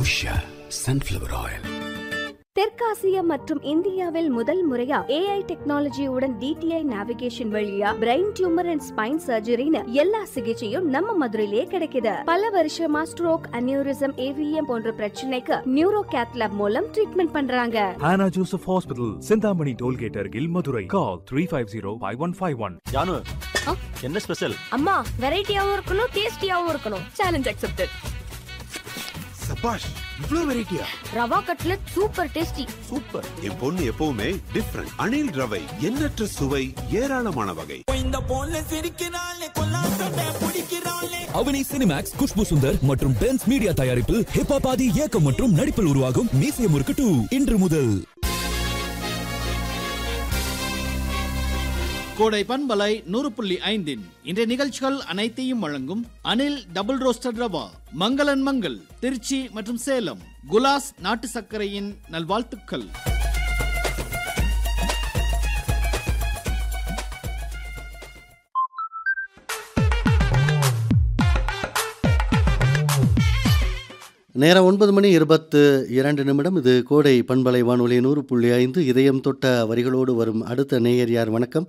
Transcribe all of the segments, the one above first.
Usha sunflower oil தெற்காசியா மற்றும் இந்தியாவில் முதல் முறையா ஏஐ டெக்னாலஜியுடன் டிடிஐ நேவிகேஷன் வழியா பிரெயின் டியூமர் அண்ட் ஸ்பைன் சர்ஜரின்னு எல்லா சிகிச்சையும் நம்ம மதுரையிலே கிடைக்குது பல வருஷமா ஸ்ட்ரோக் அனியூரிசம் ஏவிஎம் போன்ற பிரச்சனைக்கு நியூரோ கேத்லாப் மூலம் ட்ரீட்மெண்ட் பண்றாங்க Hannah Joseph Hospital, Sindhamani Tollgate Argil, Madurai. Call 350-5151. Jaanu என்ன ஸ்பெஷல் அம்மா வெரைட்டியாவும் இருக்கணும் டேஸ்டியாவும் இருக்கணும் சேலஞ்ச் அக்செப்டட் சபாஷ் இவ்ளோ வெரைட்டியா rava cutlet super tasty super என் பொண்ணு எப்பவுமே டிஃப்ரெண்ட் அணில் ரவை எண்ணற்ற சுவை ஏராளமான வகை அவனி சினிமேக்ஸ் குஷ்பு சுந்தர் மற்றும் பென்ஸ் மீடியா தயாரிப்பில் ஹிப்ஹாப் ஆதி இயக்கம் மற்றும் நடிப்பில் உருவாகும் மீசிய முறுக்கு டூ இன்று முதல் கோடை பண்பலை நூறு புள்ளி ஐந்தின் இன்றைய நிகழ்ச்சிகள் அனைத்தையும் வழங்கும் அனில் டபுள் ரோஸ்டர் ரவா மங்களன் மங்கள் திருச்சி மற்றும் சேலம் குலாஸ் நாட்டு சர்க்கரையின் நல்வாழ்த்துக்கள் நேரம் ஒன்பது மணி இருபத்து இரண்டு நிமிடம் இது கோடை பண்பலை வானொலி நூறு புள்ளி ஐந்து இதயம் தொட்ட வரிகளோடு வரும் அடுத்த நேயர் யார் வணக்கம்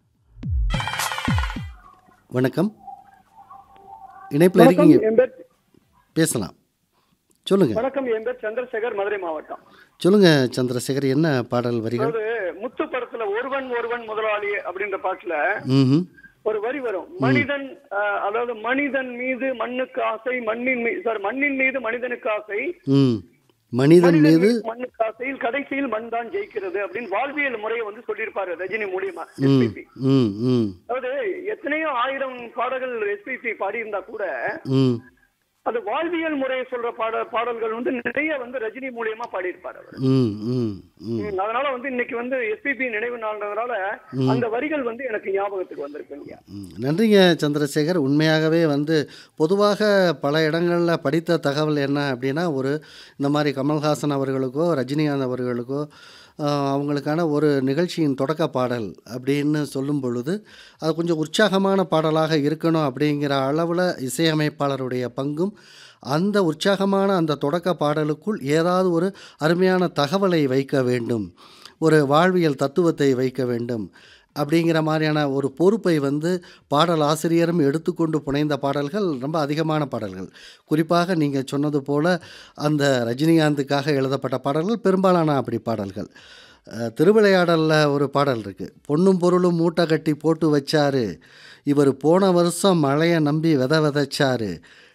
வணக்கம் இணைப்பில் இருக்கீங்க என் பேர் பேசலாம் சொல்லுங்க வணக்கம் என் பேர் சந்திரசேகர் மதுரை மாவட்டம் சொல்லுங்க சந்திரசேகர் என்ன பாடல் வரிகள் அதாவது முத்து படத்துல ஒருவன் ஒருவன் முதலாளி அப்படின்ற பாட்டுல ம் ஒரு வரி வரும் மனிதன் அஹ், அதாவது மனிதன் மீது மண்ணுக்கு ஆசை மண்ணின் மீது சாரி மண்ணின் மீது மனிதனுக்கு ஆசை ம் மனிதன் மனிதன் மீது மீது மண்ணுக்கு ஆசையில் கடைசியில் மண் தான் ஜெயிக்கிறது அப்படின்னு வாழ்வியல் முறையை வந்து சொல்லியிருப்பாரு ரஜினி மூலியமா ம் எஸ்பிபி ம் ம் அதாவது எத்தனையோ ஆயிரம் பாடல்கள் எஸ்பிபி பாடியிருந்தா கூட ம் அது வாழ்வியல் முறையை சொல்ற பாட பாடல்கள் வந்து நிறைய வந்து ரஜினி மூலியமா பாடியிருப்பாரு அவர் ம் ம் ம் ம், அதனால வந்து இன்னைக்கு வந்து எஸ்பிபி நினைவு நாள்ன்றதுனால அந்த வரிகள் வந்து எனக்கு ஞாபகத்துக்கு வந்திருக்குங்க ம், நன்றிங்க சந்திரசேகர் உண்மையாகவே வந்து பொதுவாக பல இடங்களில் படித்த தகவல் என்ன அப்படின்னா ஒரு இந்த மாதிரி கமல்ஹாசன் அவர்களுக்கோ ரஜினிகாந்த் அவர்களுக்கோ ஆஹ், அவங்களுக்கான ஒரு நிகழ்ச்சியின் தொடக்க பாடல் அப்படின்னு சொல்லும் பொழுது அது கொஞ்சம் உற்சாகமான பாடலாக இருக்கணும் அப்படிங்கிற அளவில் இசையமைப்பாளருடைய பங்கும் அந்த உற்சாகமான அந்த தொடக்க பாடலுக்குள் ஏதாவது ஒரு அருமையான தகவலை வைக்க வேண்டும் ஒரு வாழ்வியல் தத்துவத்தை வைக்க வேண்டும் அப்படிங்கிற மாதிரியான ஒரு பொறுப்பை வந்து பாடல் ஆசிரியரும் எடுத்துக்கொண்டு புனைந்த பாடல்கள் ரொம்ப அதிகமான பாடல்கள் குறிப்பாக நீங்கள் சொன்னது போல் அந்த ரஜினிகாந்துக்காக எழுதப்பட்ட பாடல்கள் பெரும்பாலான அப்படி பாடல்கள் அஹ், திருவிளையாடலில் ஒரு பாடல் இருக்குது பொண்ணும் பொருளும் மூட்டை கட்டி போட்டு வச்சாரு இவர் போன வருஷம் மழையை நம்பி வித விதைச்சாரு